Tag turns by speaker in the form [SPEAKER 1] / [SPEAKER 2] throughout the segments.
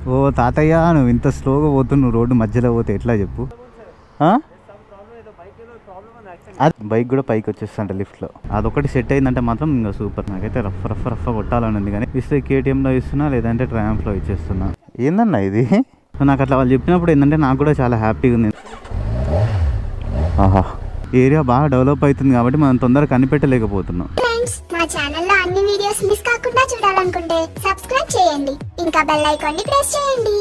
[SPEAKER 1] ఓ తాతయ్య నువ్వు ఇంత స్లోగా పోతున్నావు రోడ్డు మధ్యలో పోతే ఎట్లా చెప్పు ఆ? అది బైక్ కూడా పైకి వచ్చేస్తంట లిఫ్ట్లో అదొకటి సెట్ అయిందంటే మాత్రం ఇంకా సూపర్ నాకైతే రఫ్ రఫ్ రఫ్ కొట్టాలని ఉంది కానీ ఇస్తే కేటీఎంలో ఇస్తున్నా లేదంటే ట్రయాంఫ్లో ఇచ్చేస్తున్నా ఏందన్నా ఇది నాకు అట్లా వాళ్ళు చెప్పినప్పుడు ఏంటంటే నాకు కూడా చాలా హ్యాపీగా ఉంది ఆహా ఏరియా బాగా డెవలప్ అవుతుంది కాబట్టి మనం తొందరగా కనిపెట్టలేకపోతున్నాం
[SPEAKER 2] ఫ్రెండ్స్ మా ఛానల్లో అన్ని వీడియోస్ మిస్ కాకుండా చూడాలనుకుంటే సబ్స్క్రైబ్ చేయండి ఇంకా బెల్ ఐకాన్ ని ప్రెస్ చేయండి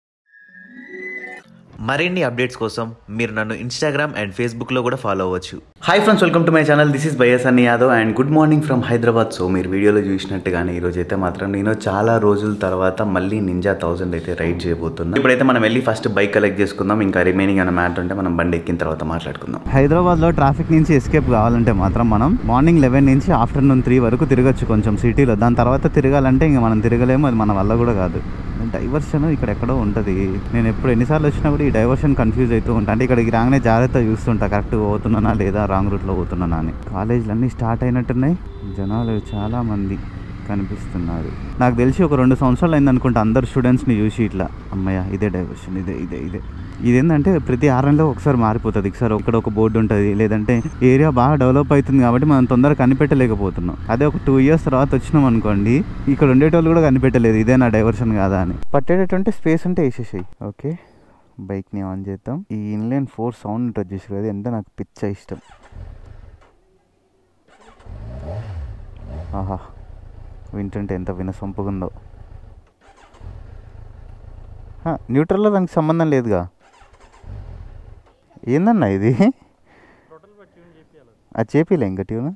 [SPEAKER 3] మరిన్ని అప్డేట్స్ కోసం మీరు నన్ను ఇన్స్టాగ్రామ్ అండ్ ఫేస్బుక్లో కూడా ఫాలో అవ్వచ్చు
[SPEAKER 1] hi friends welcome to my channel this is Bayyasan Yadav and good morning from Hyderabad so మీరు వీడియోలో చూసినట్టుగానే ఈరోజు అయితే మాత్రం నేను చాలా రోజుల తర్వాత మళ్ళీ నింజా థౌసండ్ అయితే రైడ్ చేయబోతున్నాను ఇప్పుడైతే మనం వెళ్ళి ఫస్ట్ బైక్ కలెక్ట్ చేసుకుందాం ఇంకా రిమైనింగ్ అన్న మ్యాటర్ ఉంటే మనం బండి ఎక్కిన తర్వాత మాట్లాడుకుందాం హైదరాబాద్లో ట్రాఫిక్ నుంచి ఎస్కేప్ కావాలంటే మాత్రం మనం మార్నింగ్ లెవెన్ నుంచి ఆఫ్టర్నూన్ త్రీ వరకు తిరగచ్చు కొంచెం సిటీలో దాని తర్వాత తిరగాలంటే ఇంకా మనం తిరగలేము అది మన వల్ల కూడా కాదు డైవర్షన్ ఇక్కడ ఎక్కడో ఉంటుంది నేను ఎప్పుడు ఎన్నిసార్లు వచ్చినా కూడా ఈ డైవర్షన్ కన్ఫ్యూజ్ అవుతూ ఉంటా అంటే ఇక్కడికి రాగానే జాగ్రత్త చూస్తుంటా కరెక్ట్ పోతున్నానా లేదా రాంగ్ రూట్లో పోతున్నానా అని కాలేజీలు అన్నీ స్టార్ట్ అయినట్టున్నాయి జనాలు చాలా మంది కనిపిస్తున్నారు నాకు తెలిసి ఒక రెండు సంవత్సరాలు అయింది అనుకుంటా అందరు స్టూడెంట్స్ని చూసి ఇట్లా అమ్మయ్య ఇదే డైవర్షన్ ఇదే ఇదే ఇదే ఇదేంటంటే ప్రతి ఆరంలో ఒకసారి మారిపోతుంది ఒకసారి ఇక్కడ ఒక బోర్డు ఉంటుంది లేదంటే ఏరియా బాగా డెవలప్ అవుతుంది కాబట్టి మనం తొందరగా కనిపెట్టలేకపోతున్నాం అదే ఒక టూ ఇయర్స్ తర్వాత వచ్చినాం అనుకోండి ఇక్కడ ఉండేటోళ్ళు కూడా కనిపెట్టలేదు ఇదే నా డైవర్షన్ కాదా అని పట్టేటటువంటి స్పేస్ అంటే వేసేసాయి ఓకే బైక్ని ఆన్ చేద్దాం ఈ ఇన్లైన్ ఫోర్ సౌండ్ ఉంటుంది చూసారు కదా ఎంత నాకు పిచ్చ ఇష్టం ఆహా వింటుంటే ఎంత వినసొంపుగుందో హ, న్యూట్రల్లో దానికి సంబంధం లేదుగా ఏందన్నా ఇది అది చేపిలే ఇంకా ట్యూన్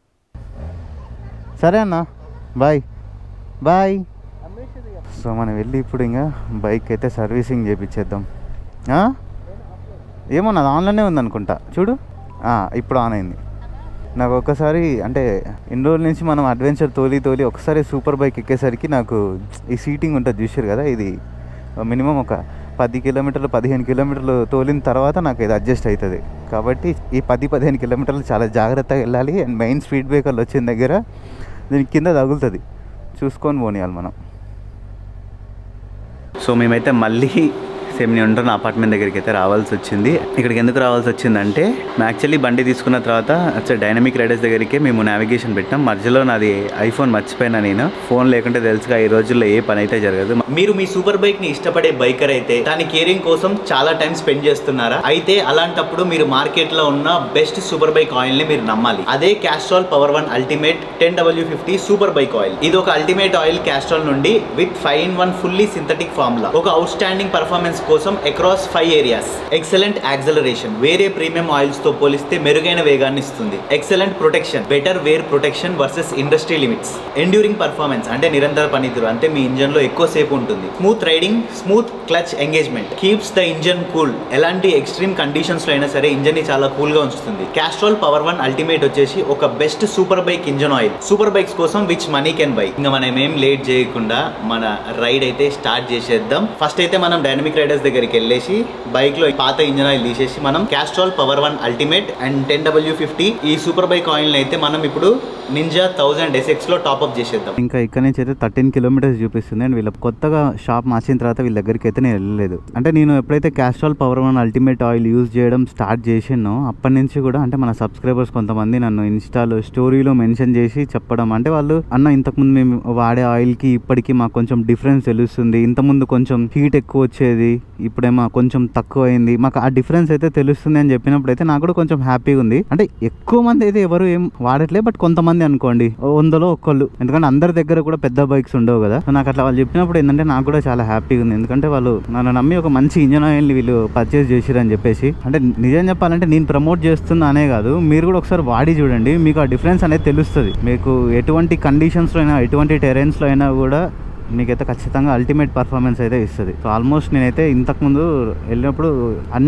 [SPEAKER 1] సరే అన్న బాయ్ బాయ్ సో మనం వెళ్ళి ఇప్పుడు ఇంకా బైక్ అయితే సర్వీసింగ్ చేపించేద్దాం ఆ? ఏమో నాది ఆన్లోనే ఉందనుకుంటా చూడు ఆ, ఇప్పుడు ఆన్ అయింది నాకు ఒక్కసారి అంటే ఇన్ని రోజుల నుంచి మనం అడ్వెంచర్ తోలి తోలి ఒకసారి సూపర్ బైక్ ఎక్కేసరికి నాకు ఈ సీటింగ్ ఉంటుంది చూసారు కదా ఇది మినిమం ఒక పది కిలోమీటర్లు పదిహేను కిలోమీటర్లు తోలిన తర్వాత నాకు ఇది అడ్జస్ట్ అవుతుంది కాబట్టి ఈ పది పదిహేను కిలోమీటర్లు చాలా జాగ్రత్తగా వెళ్ళాలి అండ్ మెయిన్ స్పీడ్ బ్రేకర్లు వచ్చిన దగ్గర దీని కింద తగులుతుంది చూసుకొని పోనీయాలి మనం సో మేమైతే మళ్ళీ సేమ్ నేను ఉంటున్న అపార్ట్మెంట్ దగ్గరికి అయితే రావాల్సి వచ్చింది ఇక్కడికి ఎందుకు రావాల్సి వచ్చిందంటే మేము యాక్చువల్లీ బండి తీసుకున్న తర్వాత అచ్చా డైనమిక్ రైడర్స్ దగ్గరికి మేము నావిగేషన్ పెట్టాం మధ్యలో నాది ఐఫోన్ మర్చిపోయినా నేను ఫోన్ లేకుంటే తెలుసుగా ఈ రోజుల్లో ఏ పని అయితే జరగదు
[SPEAKER 3] మీరు మీ సూపర్ బైక్ ని ఇష్టపడే బైకర్ అయితే దాని కేరింగ్ కోసం చాలా టైం స్పెండ్ చేస్తున్నారా అయితే అలాంటప్పుడు మీరు మార్కెట్ లో ఉన్న బెస్ట్ సూపర్ బైక్ ఆయిల్ ని మీరు నమ్మాలి అదే Castrol power one ultimate ten W fifty super bike oil ఇది ఒక అల్టిమేట్ ఆయిల్ క్యాస్ట్రాల్ నుండి with five in one fully synthetic formula ఒక అవుట్ స్టాండింగ్ పర్ఫార్మెన్స్ కోసం across five areas excellent acceleration వేరే ప్రీమియం ఆయిల్స్ తో పోలిస్తే మెరుగైన వేగాన్ని ఇస్తుంది excellent protection better wear protection versus industry limits enduring performance అంటే నిరంతర పనితీరు అంటే మీ ఇంజన్ లో ఎక్కువ సేపు ఉంటుంది smooth riding smooth clutch engagement keeps the engine cool ఎలాంటి ఎక్స్ట్రీమ్ కండిషన్స్ లో అయినా సరే ఇంజన్ ని చాలా కూల్ గా ఉంచుతుంది క్యాస్ట్రాల్ పవర్ వన్ అల్టిమేట్ వచ్చేసి ఒక best super bike engine oil super bikes కోసం విచ్ మనీ కెన్ బై ఇంకా మనం ఏం లేట్ చేయకుండా మన రైడ్ అయితే స్టార్ట్ చేసేద్దాం ఫస్ట్ అయితే మనం డైనమిక్ రైడర్స్ దగ్గరికి వెళ్ళేసి బైక్ లో పాత ఇంజన్ ఆయిల్ తీసేసి మనం Castrol power one ultimate and ten W fifty ఈ సూపర్ బైక్ ఆయిల్ అయితే మనం ఇప్పుడు నింజా థౌసండ్ ఎస్ఎక్స్ లో టాప్అప్ చేసేద్దాం
[SPEAKER 1] ఇంకా ఇక్కడ నుంచి అయితే థర్టీన్ కిలోమీటర్స్ చూపిస్తుంది అండ్ వీళ్ళ కొత్తగా షాప్ మార్చిన తర్వాత వీళ్ళ దగ్గరికి అయితే నేను వెళ్ళలేదు అంటే నేను ఎప్పుడైతే Castrol power one ultimate oil use చేయడం స్టార్ట్ చేసానో అప్పటి నుంచి కూడా అంటే మన సబ్స్క్రైబర్స్ కొంతమంది నన్ను ఇన్స్టాలో స్టోరీలో మెన్షన్ చేసి చెప్పడం అంటే వాళ్ళు అన్న ఇంతకుముందు మేము వాడే ఆయిల్కి ఇప్పటికి మాకు కొంచెం డిఫరెన్స్ తెలుస్తుంది ఇంతకుముందు కొంచెం హీట్ ఎక్కువ వచ్చేది ఇప్పుడేమో కొంచెం తక్కువ అయింది మాకు ఆ డిఫరెన్స్ అయితే తెలుస్తుంది అని చెప్పినప్పుడు అయితే నాకు కూడా కొంచెం హ్యాపీగా ఉంది అంటే ఎక్కువ మంది అయితే ఎవరు ఏం వాడట్లే బట్ కొంతమంది అనుకోండి ఓ వందలో ఒక్కళ్ళు ఎందుకంటే అందరి దగ్గర కూడా పెద్ద బైక్స్ ఉండవు కదా సో నాకు అట్లా వాళ్ళు చెప్పినప్పుడు ఏంటంటే నాకు కూడా చాలా హ్యాపీగా ఉంది ఎందుకంటే వాళ్ళు నన్ను నమ్మి ఒక మంచి ఇంజన్ ఆయిల్ని వీళ్ళు పర్చేస్ చేసిరని చెప్పేసి అంటే నిజం చెప్పాలంటే నేను ప్రమోట్ చేస్తున్నా అనే కాదు మీరు కూడా ఒకసారి వాడి చూడండి మీకు ఆ డిఫరెన్స్ అనేది తెలుస్తుంది మీకు ఎటువంటి కండిషన్స్లో అయినా ఎటువంటి టెరెన్స్లో అయినా కూడా మీకైతే ఖచ్చితంగా అల్టిమేట్ పర్ఫార్మెన్స్ అయితే ఇస్తుంది సో ఆల్మోస్ట్ నేనైతే ఇంతకుముందు వెళ్ళినప్పుడు అన్ని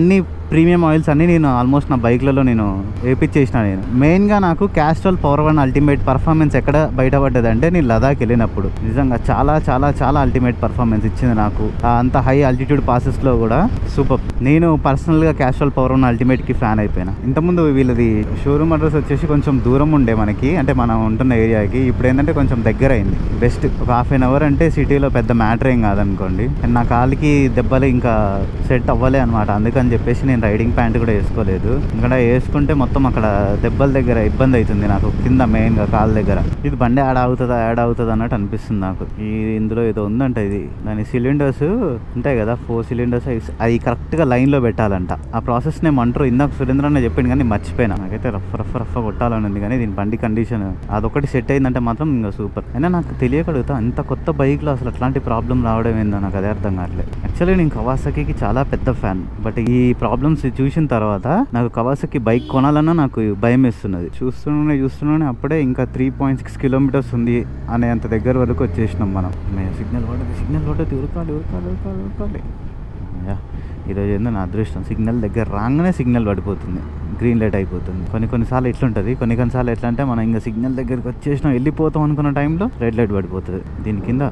[SPEAKER 1] ప్రీమియం ఆయిల్స్ అన్ని నేను ఆల్మోస్ట్ నా బైక్లలో నేను వేపించేసిన నేను మెయిన్గా నాకు Castrol power one ultimate performance ఎక్కడ బయటపడ్డది అంటే నేను లదాఖ్ వెళ్ళినప్పుడు నిజంగా చాలా చాలా చాలా అల్టిమేట్ పర్ఫార్మెన్స్ ఇచ్చింది నాకు ఆ అంత హై ఆల్టిట్యూడ్ పాసెస్లో కూడా సూపర్ నేను పర్సనల్గా క్యాస్ట్రాల్ పవర్ వన్ అల్టిమేట్కి ఫ్యాన్ అయిపోయినా ఇంతకుముందు వీళ్ళది షోరూమ్ అడ్రస్ వచ్చేసి కొంచెం దూరం ఉండే మనకి అంటే మనం ఉంటున్న ఏరియాకి ఇప్పుడు ఏంటంటే కొంచెం దగ్గర అయింది బెస్ట్ ఒక హాఫ్ అన్ అవర్ అంటే సిటీలో పెద్ద మ్యాటర్ ఏం కాదనుకోండి అండ్ నా కాలికి దెబ్బలు ఇంకా సెట్ అవ్వలే అనమాట అందుకని చెప్పేసి నేను రైడింగ్ ప్యాంట్ కూడా వేసుకోలేదు ఎందుకంటే వేసుకుంటే మొత్తం అక్కడ దెబ్బల దగ్గర ఇబ్బంది అవుతుంది నాకు కింద మెయిన్గా కాలు దగ్గర ఇది బండి యాడ్ అవుతుందా యాడ్ అవుతుంది అన్నట్టు అనిపిస్తుంది నాకు ఈ ఇందులో ఏదో ఉందంట ఇది దాని సిలిండర్స్ ఉంటాయి కదా ఫోర్ సిలిండర్స్ అవి కరెక్ట్గా లైన్లో పెట్టాలంట ఆ ప్రాసెస్ నేను అంటారు ఇందాక సురేంద్ర అన్న చెప్పింది కానీ మర్చిపోయినా నాకైతే రఫ్ రఫ్ రఫ్ కొట్టాలని ఉంది కానీ దీని బండి కండిషన్ అదొకటి సెట్ అయిందంటే మాత్రం ఇంకా సూపర్ అయినా నాకు తెలియకడుగుతా అంత కొత్త బైక్లో అసలు అట్లాంటి ప్రాబ్లం రావడం ఏందో నాకు అదే అర్థం కావట్లేదు యాక్చువల్లీ నేను కవాసకి చాలా పెద్ద ఫ్యాన్ బట్ ఈ ప్రాబ్లమ్స్ చూసిన తర్వాత నాకు కవాసకి బైక్ కొనాలన్నా నాకు భయం వేస్తున్నది చూస్తూనే చూస్తూనే అప్పుడే ఇంకా త్రీ పాయింట్ సిక్స్ కిలోమీటర్స్ ఉంది అనే అంత దగ్గర వరకు వచ్చేసినాం మనం సిగ్నల్ పడదు సిగ్నల్ పడదు ఉరకాలి ఉరకాలి ఉరకాలి ఉరకాలి యా ఈరోజు ఏందో నా అదృష్టం సిగ్నల్ దగ్గర రాగానే సిగ్నల్ పడిపోతుంది గ్రీన్ లైట్ అయిపోతుంది కొన్ని కొన్నిసార్లు ఎట్లుంటుంది కొన్ని కొన్నిసార్లు ఎట్లా అంటే మనం ఇంకా సిగ్నల్ దగ్గరికి వచ్చేసినాం వెళ్ళిపోతాం అనుకున్న టైంలో రెడ్ లైట్ పడిపోతుంది దీని కింద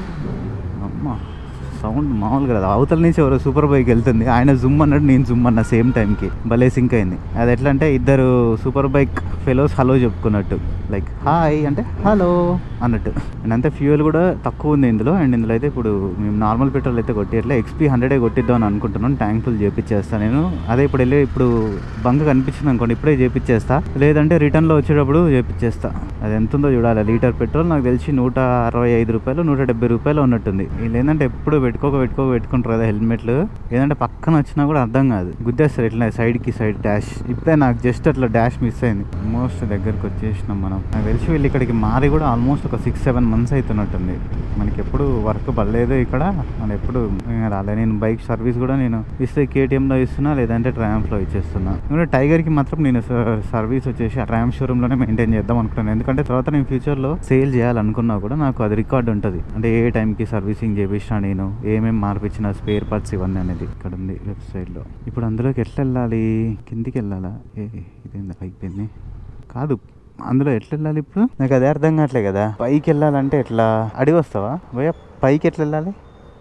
[SPEAKER 1] అమ్మ సౌండ్ మామూలుగా రాదు అవతల నుంచి ఎవరో సూపర్ బైక్ వెళ్తుంది ఆయన జుమ్ అన్నట్టు నేను జుమ్ అన్న సేమ్ టైంకి భలే సింక్ అయింది అది ఎట్లా అంటే ఇద్దరు సూపర్ బైక్ ఫెలోస్ హలో చెప్పుకున్నట్టు లైక్ హాయ్ అంటే హలో అన్నట్టు అండ్ అంతే ఫ్యూయల్ కూడా తక్కువ ఉంది ఇందులో అండ్ ఇందులో అయితే ఇప్పుడు మేము నార్మల్ పెట్రోల్ అయితే కొట్టేట్లే ఎక్స్పీ హండ్రెడే కొట్టిద్దాం అని అనుకుంటున్నాను ట్యాంక్ ఫుల్ చేపించేస్తాను నేను అదే ఇప్పుడు వెళ్ళి ఇప్పుడు బంక్ కనిపించింది అనుకోండి ఇప్పుడే చేపించేస్తా లేదంటే రిటర్న్లో వచ్చేటప్పుడు చేపించేస్తా అది ఎంత ఉందో చూడాలి లీటర్ పెట్రోల్ నాకు తెలిసి నూట అరవై ఐదు రూపాయలు నూట డెబ్బై రూపాయలు ఉన్నట్టుంది వీళ్ళు ఏంటంటే ఎప్పుడు పెట్టుకోక పెట్టుకోక పెట్టుకుంటారు కదా హెల్మెట్లు ఏదంటే పక్కన వచ్చినా కూడా అర్థం కాదు గుద్దేస్తారు ఇట్లా సైడ్కి సైడ్ డాష్ ఇప్పుడే నాకు జస్ట్ అట్లా డాష్ మిస్ అయింది ఆల్మోస్ట్ దగ్గరకు వచ్చేసినాం మనం నాకు తెలిసి వీళ్ళు ఇక్కడికి మారి కూడా ఆల్మోస్ట్ ఒక సిక్స్ సెవెన్ మంత్స్ అవుతున్నట్టుంది మనకి ఎప్పుడు వర్క్ పడలేదు ఇక్కడ మనం ఎప్పుడు ఇంకా రాలే నేను బైక్ సర్వీస్ కూడా నేను ఇస్తే కేటీఎంలో ఇస్తున్నా లేదంటే ట్రయాంఫ్లో ఇచ్చేస్తున్నా ఎందుకంటే టైగర్కి మాత్రం నేను స- సర్వీస్ వచ్చేసి ఆ ట్రయాంఫ్ షోరూంలోనే మెయింటైన్ చేద్దాం అనుకున్నాను ఎందుకంటే తర్వాత నేను ఫ్యూచర్లో సేల్ చేయాలనుకున్నా కూడా నాకు అది రికార్డ్ ఉంటుంది అంటే ఏ టైంకి సర్వీసింగ్ చేపించినా నేను ఏమేమి మార్పించిన స్పేర్ పార్ట్స్ ఇవన్నీ అనేది ఇక్కడ ఉంది లెఫ్ట్ సైడ్లో ఇప్పుడు అందులోకి ఎట్లా వెళ్ళాలి కిందికి వెళ్ళాలా ఏ ఇదేంది అయిపోయింది కాదు అందులో ఎట్లా వెళ్ళాలి ఇప్పుడు నాకు అదే అర్థం కావట్లే కదా పైకి వెళ్ళాలంటే ఎట్లా అడిగి వస్తావా భయ్య పైకి ఎట్లా వెళ్ళాలి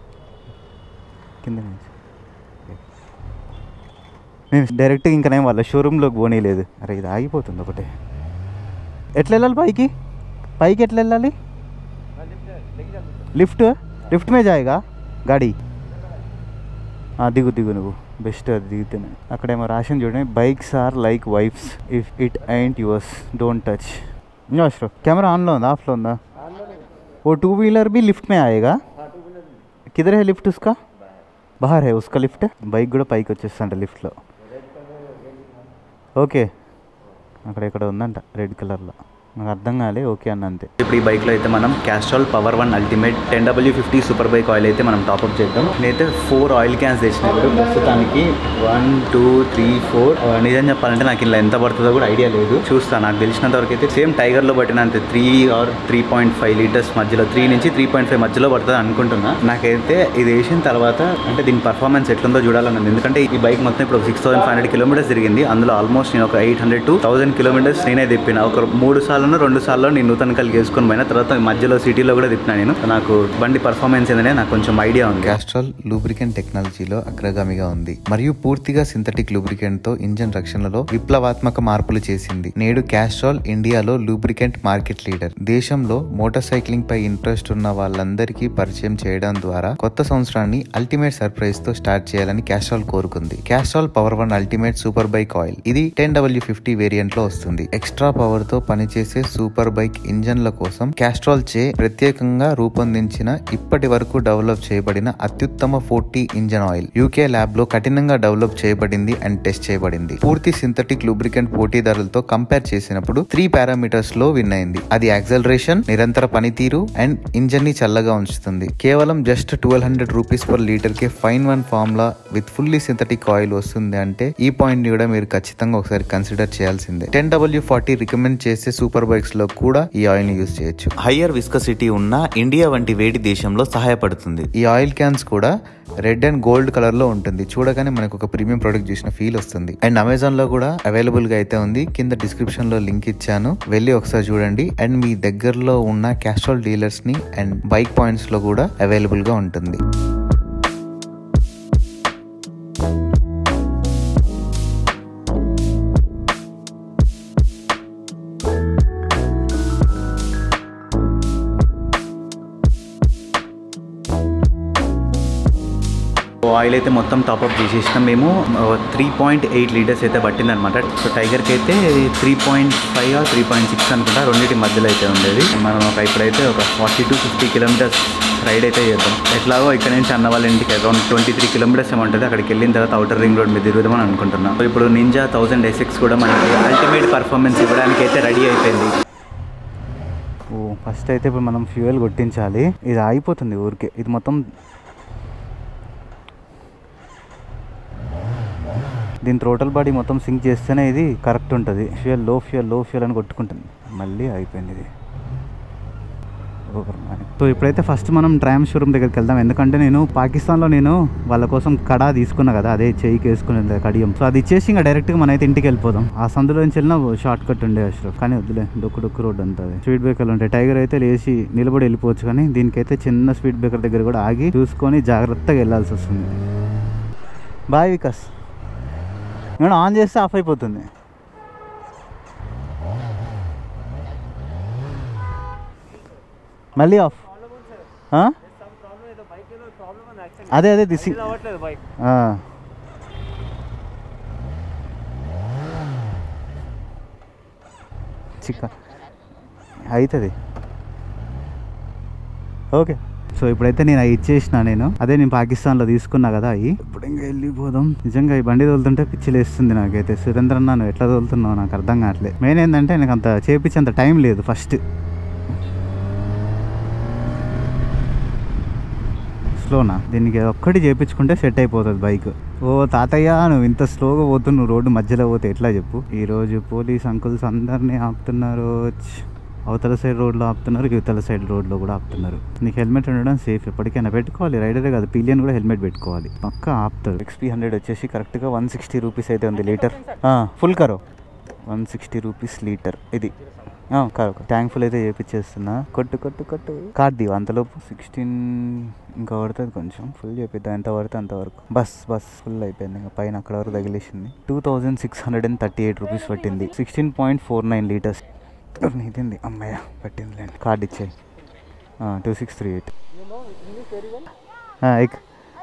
[SPEAKER 1] కింద నుంచి నేను డైరెక్ట్గా ఇంకా నేను వాళ్ళ షోరూంలోకి పోనీలేదు అరే ఇది ఆగిపోతుంది ఒకటే ఎట్లా వెళ్ళాలి పైకి పైకి ఎట్లా వెళ్ళాలి లిఫ్ట్ లిఫ్ట్ మే జాయిగా గాడి ఆ, దిగు దిగు నువ్వు బెస్ట్ అది దిగుతేనే అక్కడేమో రాసింది చూడండి bikes are like wives if it ain't yours don't touch ఇంకా అష్రఫ్ కెమెరా ఆన్లో ఉందా ఆఫ్లో ఉందా वो टू व्हीलर भी लिफ्ट में आएगा किधर है लिफ्ट उसका बाहर है उसका लिफ्ट బైక్ కూడా పైకి వచ్చేస్తంట లిఫ్ట్లో ఓకే అక్కడ ఇక్కడ ఉందంట రెడ్ కలర్లో నాకు అర్థం కాలే ఓకే అన్న అంతే ఇప్పుడు ఈ బైక్లో అయితే మనం Castrol power one ultimate ten W fifty super bike oil అయితే మనం టాప్అప్ చేద్దాం నేనైతే ఫోర్ ఆయిల్ క్యాన్స్ తెచ్చిన ఇప్పుడు ప్రస్తుతానికి వన్ టూ త్రీ ఫోర్ నిజం చెప్పాలంటే నాకు ఇలా ఎంత పడుతుందో కూడా ఐడియా లేదు చూస్తాను నాకు తెలిసినంత వరకు అయితే సేమ్ టైగర్లో పట్టినంత three or three point five litres మధ్యలో త్రీ నుంచి త్రీ పాయింట్ ఫైవ్ మధ్యలో పడుతుంది అనుకుంటున్నా నాకైతే ఇది వేసిన తర్వాత అంటే దీని పర్ఫార్మెన్స్ ఎట్లుందో చూడాలని ఉంది ఎందుకంటే ఈ బైక్ మొత్తం ఇప్పుడు six thousand five hundred kilometres తిరిగింది అందులో ఆల్మోస్ట్ నేను ఒక eight hundred to thousand kilometres నేనే తిప్పిన ఒక మూడు సార్లు రెండు సార్లు నేను నూతన కలిగి వేసుకొని పోయిన తర్వాత మధ్యలో సిటీలో కూడా తిప్పిన నేను నాకు బండి పర్ఫార్మెన్స్ ఏంటనే నాకు కొంచెం ఐడియా ఉంది
[SPEAKER 4] క్యాస్ట్రాల్ లూబ్రికెంట్ టెక్నాలజీలో అగ్రగామిగా ఉంది మరియు పూర్తిగా సింథటిక్ లూబ్రికెంట్ తో ఇంజన్ రక్షణలో విప్లవాత్మక మార్పులు చేసింది నేడు క్యాస్ట్రాల్ ఇండియాలో లూబ్రికెంట్ మార్కెట్ లీడర్ దేశంలో మోటార్ సైక్లింగ్ పై ఇంట్రెస్ట్ ఉన్న వాళ్ళందరికీ పరిచయం చేయడం ద్వారా కొత్త సంవత్సరాన్ని అల్టిమేట్ సర్ప్రైజ్ తో స్టార్ట్ చేయాలని క్యాస్ట్రాల్ కోరుకుంది Castrol power one ultimate super bike oil ఇది టెన్ డబ్ల్యూ ఫిఫ్టీ వేరియంట్ లో వస్తుంది ఎక్స్ట్రా పవర్ తో పనిచేసే సూపర్ బైక్ ఇంజన్ల కోసం క్యాస్ట్రాల్ చే ప్రత్యేకంగా రూపొందించిన ఇప్పటి వరకు డెవలప్ చేయబడిన అత్యుత్తమ forty engine oil UK lab లో కఠినంగా డెవలప్ చేయబడింది అండ్ టెస్ట్ చేయబడింది పూర్తి సింథటిక్ లూబ్రికెంట్ పోటీదారులతో కంపేర్ చేసినప్పుడు త్రీ పారామీటర్స్ లో విన్ అయింది అది యాక్సలరేషన్ నిరంతర పనితీరు అండ్ ఇంజన్ ని చల్లగా ఉంచుతుంది కేవలం just twelve hundred rupees per litre కి fine one formula with fully synthetic oil వస్తుంది అంటే ఈ పాయింట్ ని కూడా మీరు ఖచ్చితంగా ఒకసారి కన్సిడర్ చేయాల్సిందే టెన్ డబ్ల్యూ ఫార్టీ రికమెండ్ చేసే సూపర్ సూపర్ బైక్స్ లో కూడా ఈ ఆయిల్ ని యూస్ చేయొచ్చు
[SPEAKER 1] హయ్యర్ విస్కసిటీ ఉన్న ఇండియా వంటి వేడి దేశంలో సహాయపడుతుంది
[SPEAKER 4] ఈ ఆయిల్ క్యాన్స్ కూడా రెడ్ అండ్ గోల్డ్ కలర్ లో ఉంటుంది చూడగానే మనకు ఒక ప్రీమియం ప్రొడక్ట్ చూసిన ఫీల్ వస్తుంది అండ్ అమెజాన్ లో కూడా అవైలబుల్ గా అయితే ఉంది కింద డిస్క్రిప్షన్ లో లింక్ ఇచ్చాను వెళ్ళి ఒకసారి చూడండి అండ్ మీ దగ్గరలో ఉన్న క్యాస్ట్రాల్ డీలర్స్ ని అండ్ బైక్ పాయింట్స్ లో కూడా అవైలబుల్ గా ఉంటుంది
[SPEAKER 1] ఆయిల్ అయితే మొత్తం టాప్అప్ చేసేసినాం మేము త్రీ పాయింట్ ఎయిట్ లీటర్స్ అయితే పట్టిందనమాట సో టైగర్కి అయితే three point five three point six అనుకుంటా రెండింటి మధ్యలో అయితే ఉండేది మనం ఒక ఇప్పుడైతే ఒక forty two fifty kilometres ride అయితే చేద్దాం ఎట్లాగో ఇక్కడ నుంచి అన్న వాళ్ళ ఇంటికి అరౌండ్ ట్వంటీ త్రీ కిలోమీటర్స్ ఏమంటుంది అక్కడికి వెళ్ళిన తర్వాత అవుటర్ రింగ్ రోడ్ మీద తిరుగుదామని అనుకుంటున్నాం సో ఇప్పుడు నింజా థౌసండ్ ఎస్ఎక్స్ కూడా మనకి అల్టిమేట్ పర్ఫార్మెన్స్ ఇవ్వడానికి అయితే రెడీ అయిపోయింది
[SPEAKER 3] ఓ ఫస్ట్ అయితే ఇప్పుడు మనం ఫ్యూయల్ కొట్టించాలి ఇది ఆగిపోతుంది ఊరికే ఇది మొత్తం దీని త్రోటల్ బాడీ మొత్తం సింక్ చేస్తేనే ఇది కరెక్ట్ ఉంటుంది ఫ్యూయల్ లో ఫ్యూయల్ లో ఫ్యూయల్ అని కొట్టుకుంటుంది మళ్ళీ అయిపోయింది ఇది సో ఇప్పుడైతే ఫస్ట్ మనం ట్రామ్ షోరూమ్ దగ్గరికి వెళ్దాం ఎందుకంటే నేను పాకిస్తాన్లో నేను వాళ్ళ కోసం కడా తీసుకున్నా కదా అదే చెయ్యికి వేసుకునే కడియం సో అది ఇచ్చేసి ఇంకా డైరెక్ట్గా మన అయితే ఇంటికి వెళ్ళిపోదాం ఆ సందులో నుంచి వెళ్ళినా షార్ట్ కట్ ఉండే అష్రఫ్ కానీ వద్దులే డొక్కు డొక్కు రోడ్ అంతా స్పీడ్ బ్రేకర్లు ఉంటాయి టైగర్ అయితే లేచి నిలబడి వెళ్ళిపోవచ్చు కానీ దీనికైతే చిన్న స్పీడ్ బ్రేకర్ దగ్గర కూడా ఆగి చూసుకొని జాగ్రత్తగా వెళ్ళాల్సి వస్తుంది బాయ్ వికాస్ నేను ఆన్ చేస్తే ఆఫ్ అయిపోతుంది మళ్ళీ ఆఫ్ ఆ? అదే అదే దిసి ఆ. చిక్క అవుతుంది ఓకే సో ఇప్పుడైతే నేను అవి ఇచ్చేసిన నేను అదే నేను పాకిస్తాన్లో తీసుకున్నా కదా అవి ఇప్పుడు ఇంకా వెళ్ళిపోదాం నిజంగా ఈ బండి తోలుతుంటే పిచ్చిలేస్తుంది నాకైతే సురేంద్ర అన్న నువ్వు ఎట్లా తోలుతున్నావు నాకు అర్థం కావట్లేదు మెయిన్ ఏంటంటే నాకు అంత చేపించేంత టైం లేదు ఫస్ట్ స్లోనా దీనికి ఒక్కటి చేపించుకుంటే సెట్ అయిపోతుంది బైక్ ఓ తాతయ్య నువ్వు ఇంత స్లోగా పోతు నువ్వు రోడ్డు మధ్యలో పోతే ఎట్లా చెప్పు ఈరోజు పోలీస్ అంకుల్స్ అందరినీ ఆపుతున్నారు ఛ్. అవతల సైడ్ రోడ్లో ఆపుతున్నారు ఇవతల సైడ్ రోడ్లో కూడా ఆపుతున్నారు నీకు హెల్మెట్ ఉండడం సేఫ్ ఎప్పటికైనా పెట్టుకోవాలి రైడరే కాదు పిలియన్ కూడా హెల్మెట్ పెట్టుకోవాలి పక్క ఆపుతారు ఎక్స్పీ హండ్రెడ్ వచ్చేసి కరెక్ట్గా వన్ సిక్స్టీ రూపీస్ అయితే ఉంది లీటర్ ఫుల్ కరో వన్ సిక్స్టీ రూపీస్ లీటర్ ఇది ఆ, కాదు ట్యాంక్ ఫుల్ అయితే చేపించేస్తున్నా కొట్టు కొట్టు కొట్టు కార్డ్ దివా అంతలోపు సిక్స్టీన్ ఇంకా పడుతుంది కొంచెం ఫుల్ చేపిద్దాం ఎంత పడితే అంతవరకు బస్ బస్ ఫుల్ అయిపోయింది ఇంకా పైన అక్కడ వరకు తగిలేసింది two thousand six hundred and thirty eight rupees పట్టింది sixteen point four nine litres ఇదింది అమ్మయ్య పట్టిందిలేండి కార్డ్ ఇచ్చేయి టూ సిక్స్ త్రీ ఎయిట్ ఎక్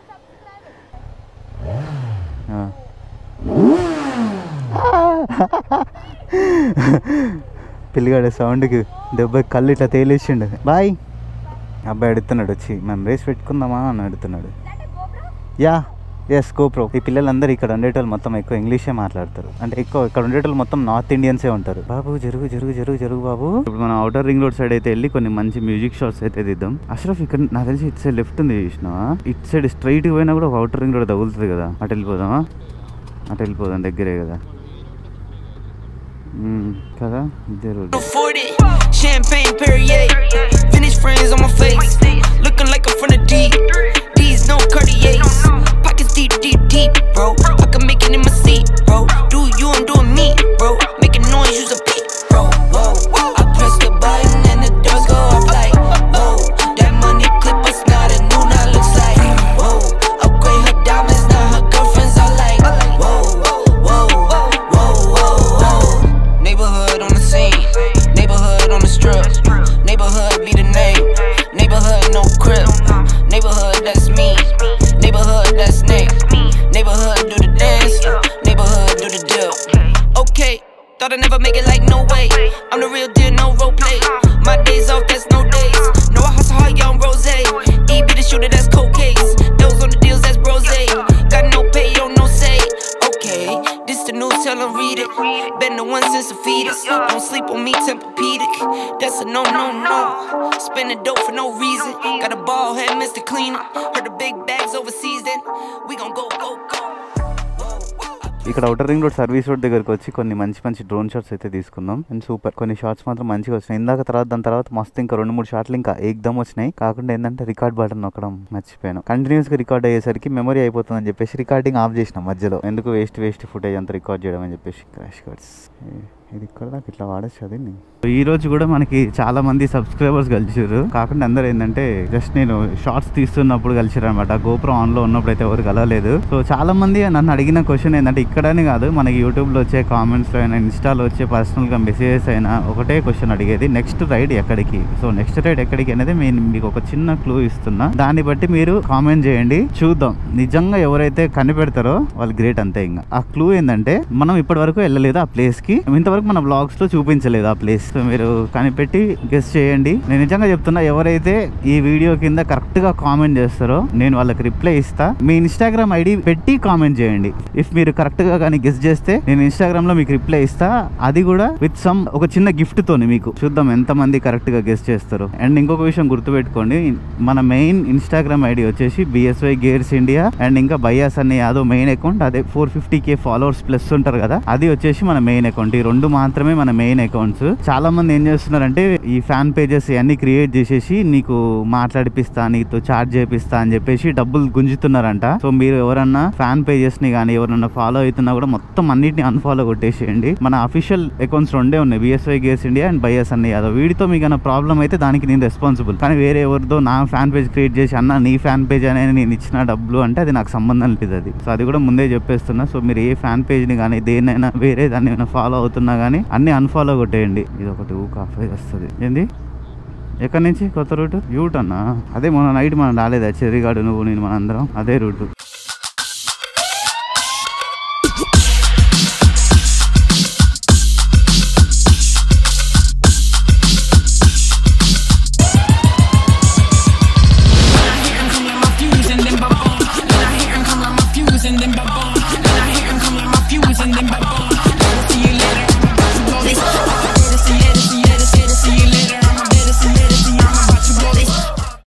[SPEAKER 3] పిల్లిగాడు సౌండ్కి దెబ్బ కళ్ళు ఇట్లా తేలేసిండు బాయ్ అబ్బాయి అడుగుతున్నాడు వచ్చి మనం రేస్ పెట్టుకుందామా అని అడుగుతున్నాడు యా ఎస్ కోప్రో ఈ పిల్లలందరూ ఇక్కడ ఉండేటోళ్ళు మొత్తం ఎక్కువ ఇంగ్లీషే మాట్లాడతారు అంటే ఎక్కువ ఇక్కడ ఉండేటోళ్ళు మొత్తం నార్త్ ఇండియన్సే ఉంటారు బాబు జరుగు జరుగు జరుగు జరుగు బాబు ఇప్పుడు మనం అవుటర్ రింగ్ రోడ్ సైడ్ అయితే వెళ్ళి కొన్ని మంచి మ్యూజిక్ షాట్స్ అయితే దిద్దాం అష్రఫ్ ఇక్కడ నాకు తెలిసి ఇటు సైడ్ లెఫ్ట్ ఉంది చూసినా ఇటు సైడ్ స్ట్రైట్ పోయినా కూడా ఒక అవుటర్ రింగ్ రోడ్ తగులుతుంది కదా అటు వెళ్ళిపోదామా అటు వెళ్ళిపోదాం దగ్గరే కదా మ్మ్, కదా ఇదే road
[SPEAKER 5] 40, champagne Perrier, vintage frames on my face, looking like I'm from the deep. These no Cartiers, pockets deep, deep, deep, bro. I can make it in my seat, bro. Do you, I'm doing me, bro. Making noise, use a peep, bro. Whoa, I press the button and the doors go off like, whoa. That money clip us now, the new now looks like, whoa. Upgrade her diamonds, now her girlfriends are like, whoa, whoa, whoa, whoa, whoa. Neighborhood on the scene, neighborhood on the strip, neighborhood be the name, neighborhood no crib, neighborhood that's me, neighborhood that's Nick, neighborhood do the dance, neighborhood do the dip. Okay, thought I'd never make it like no way. I'm the real deal, no role play. My days off, that's no days. No, I hustle hard, young rose. E be the shooter, that's cold case. Those on the deals, that's brose. Got no pay, on no say. Okay, this the news, tell 'em read it. Been the one since a fetus. Don't sleep on me, Tempur-Pedic. That's a no, no, no. Spending dope for no reason. Got a ball head, Mr. Cleaner. Heard the big bags overseas, then we gon' go, go, go. Whoa, I
[SPEAKER 1] ఇక్కడ outer ring road service road దగ్గరకు వచ్చి కొన్ని మంచి మంచి drone shots అయితే తీసుకున్నాం and super కొన్ని shots మాత్రం మంచిగా వచ్చినాయి ఇందాక తర్వాత దాని తర్వాత మస్తు ఇంకా రెండు మూడు షాట్లు ఇంకా ఏకదమ్ వచ్చినాయి కాకుండా ఏంటంటే రికార్డ్ బటన్ నొక్కడం మర్చిపోయాను కంటిన్యూస్ గా రికార్డ్ అయ్యేసరికి మెమరీ అయిపోతుందని చెప్పేసి రికార్డింగ్ ఆఫ్ చేసిన మధ్యలో ఎందుకు వేస్ట్ వేస్ట్ ఫుటేజ్ అంతా రికార్డ్ చేయడం అని చెప్పేసి క్రాష్ కార్డ్స్ ఇది ఇక్కడ దాకా ఇట్లా వాడచ్చు అది ఈ రోజు కూడా మనకి చాలా మంది సబ్స్క్రైబర్స్ కలిసారు కాకుండా అందరూ ఏంటంటే జస్ట్ నేను షార్ట్స్ తీస్తున్నప్పుడు కలిసారు అనమాట గోప్రో ఆన్ లో ఉన్నప్పుడు అయితే ఎవరు కలవలేదు సో చాలా మంది నన్ను అడిగిన క్వశ్చన్ ఏంటంటే ఇక్కడనే కాదు మనకి యూట్యూబ్ లో వచ్చే కామెంట్స్ లో అయినా ఇన్స్టాలో వచ్చే పర్సనల్ గా మెసేజెస్ అయినా ఒకటే క్వశ్చన్ అడిగేది నెక్స్ట్ రైడ్ ఎక్కడికి సో నెక్స్ట్ రైడ్ ఎక్కడికి అనేది నేను మీకు ఒక చిన్న క్లూ ఇస్తున్నా దాన్ని బట్టి మీరు కామెంట్ చేయండి చూద్దాం నిజంగా ఎవరైతే కనిపెడతారో వాళ్ళు గ్రేట్ అంతే ఇంకా ఆ క్లూ ఏంటంటే మనం ఇప్పటి వరకు వెళ్ళలేదు ఆ ప్లేస్ కి ఇంతవరకు మన బ్లాగ్స్ లో చూపించలేదు ఆ ప్లేస్ సో మీరు కనిపెట్టి గెస్ట్ చేయండి నేను నిజంగా చెప్తున్నా ఎవరైతే ఈ వీడియో కింద కరెక్ట్ గా కామెంట్ చేస్తారో నేను వాళ్ళకి రిప్లై ఇస్తా మీ ఇన్స్టాగ్రామ్ ఐడి పెట్టి కామెంట్ చేయండి ఇఫ్ మీరు కరెక్ట్ గా కానీ గెస్ట్ చేస్తే నేను ఇన్స్టాగ్రామ్ లో మీకు రిప్లై ఇస్తా అది కూడా విత్ సమ్ ఒక చిన్న గిఫ్ట్ తోని మీకు చూద్దాం ఎంత మంది కరెక్ట్ గా గెస్ట్ చేస్తారు అండ్ ఇంకొక విషయం గుర్తుపెట్టుకోండి మన మెయిన్ ఇన్స్టాగ్రామ్ ఐడి వచ్చేసి బిఎస్వై గేర్స్ ఇండియా అండ్ ఇంకా బయాస్ అనే యాదో మెయిన్ అకౌంట్ అదే four fifty K followers plus ఉంటారు కదా అది వచ్చేసి మన మెయిన్ అకౌంట్ ఈ రెండు మాత్రమే మన మెయిన్ అకౌంట్స్ చాలా మంది ఏం చేస్తున్నారంటే ఈ ఫ్యాన్ పేజెస్ అన్ని క్రియేట్ చేసేసి నీకు మాట్లాడిపిస్తా నీతో చార్జ్ చేపిస్తా అని చెప్పేసి డబ్బులు గుంజుతున్నారంట సో మీరు ఎవరన్నా ఫ్యాన్ పేజెస్ ని కానీ ఎవరన్నా ఫాలో అవుతున్నా కూడా మొత్తం అన్నిటిని అన్ఫాలో కొట్టేసేయండి మన అఫీషియల్ అకౌంట్స్ రెండే ఉన్నాయి బిఎస్వై గేస్ ఇండియా అండ్ బైఎస్ అన్న యాదవ్ వీడితో మీకు ఏమైనా ప్రాబ్లం అయితే దానికి నేను రెస్పాన్సిబుల్ కానీ వేరే ఎవరితో నా ఫ్యాన్ పేజ్ క్రియేట్ చేసి అన్న నీ ఫ్యాన్ పేజ్ అనేది నేను ఇచ్చిన డబ్బులు అంటే అది నాకు సంబంధం లేదు అది సో అది కూడా ముందే చెప్పేస్తున్నా సో మీరు ఏ ఫ్యాన్ పేజ్ ని కానీ దేనైనా వేరే దాన్ని ఏమైనా ఫాలో అవుతున్నా కానీ అన్ని అన్ఫాలో కొట్టేయండి ఇది ఒకటి ఊ కాఫే వస్తుంది ఏంది ఎక్కడి నుంచి కొత్త రూట్ యూట్ అన్నా అదే మొన్న నైట్ మనం రాలేదా చెర్రిగాడు నువ్వు నేను మనందరం అదే రూట్